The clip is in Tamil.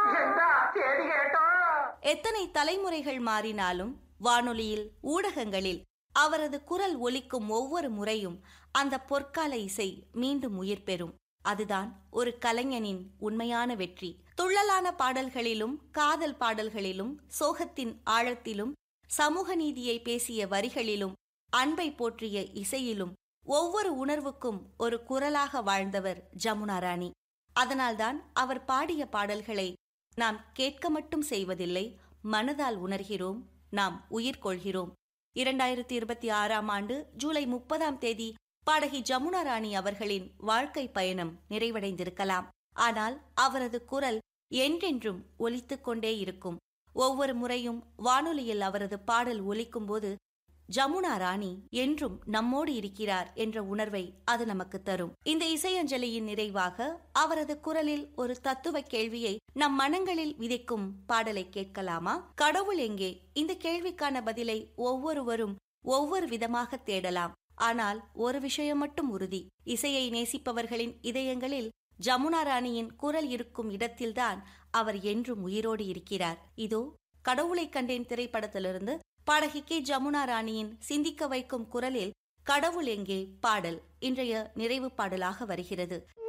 എന്താ ചേടി കേട്ടോ எத்தனை தலைமுறைகள் மாறினாலும் வானொலியில் ஊடகங்களில் அவரது குரல் ஒலிக்கும் ஒவ்வொரு முறையும் அந்த பொற்கால இசை மீண்டும் உயிர் பெறும் அதுதான் ஒரு கலைஞனின் உண்மையான வெற்றி துள்ளலான பாடல்களிலும் காதல் பாடல்களிலும் சோகத்தின் ஆழத்திலும் சமூக நீதியை பேசிய வரிகளிலும் அன்பை போற்றிய இசையிலும் ஒவ்வொரு உணர்வுக்கும் ஒரு குரலாக வாழ்ந்தவர் ஜமுனா ராணி அதனால்தான் அவர் பாடிய பாடல்களை நாம் கேட்க மட்டும் செய்வதில்லை மனதால் உணர்கிறோம் நாம் உயிர் கொள்கிறோம் இரண்டாயிரத்தி இருபத்தி ஆறாம் ஆண்டு ஜூலை முப்பதாம் தேதி பாடகி ஜமுனா ராணி அவர்களின் வாழ்க்கை பயணம் நிறைவடைந்திருக்கலாம் ஆனால் அவரது குரல் என்றென்றும் ஒலித்துக் கொண்டே இருக்கும் ஒவ்வொரு முறையும் வானொலியில் அவரது பாடல் ஒலிக்கும்போது ஜமுனா ராணி என்றும் நம்மோடு இருக்கிறார் என்ற உணர்வை அது நமக்கு தரும் இந்த இசையஞ்சலியின் நிறைவாக அவரது குரலில் ஒரு தத்துவ கேள்வியை நம் மனங்களில் விதைக்கும் பாடலை கேட்கலாமா கடவுள் எங்கே இந்த கேள்விக்கான பதிலை ஒவ்வொருவரும் ஒவ்வொரு விதமாக தேடலாம் ஆனால் ஒரு விஷயம் மட்டும் உறுதி இசையை நேசிப்பவர்களின் இதயங்களில் ஜமுனா ராணியின் குரல் இருக்கும் இடத்தில்தான் அவர் என்றும் உயிரோடு இருக்கிறார் இதோ கடவுளை கண்டேன் திரைப்படத்திலிருந்து பாடகி கே ஜமுனா ராணியின் சிந்திக்க வைக்கும் குரலில் கடவுள் எங்கே பாடல் இன்றைய நிறைவு பாடலாக வருகிறது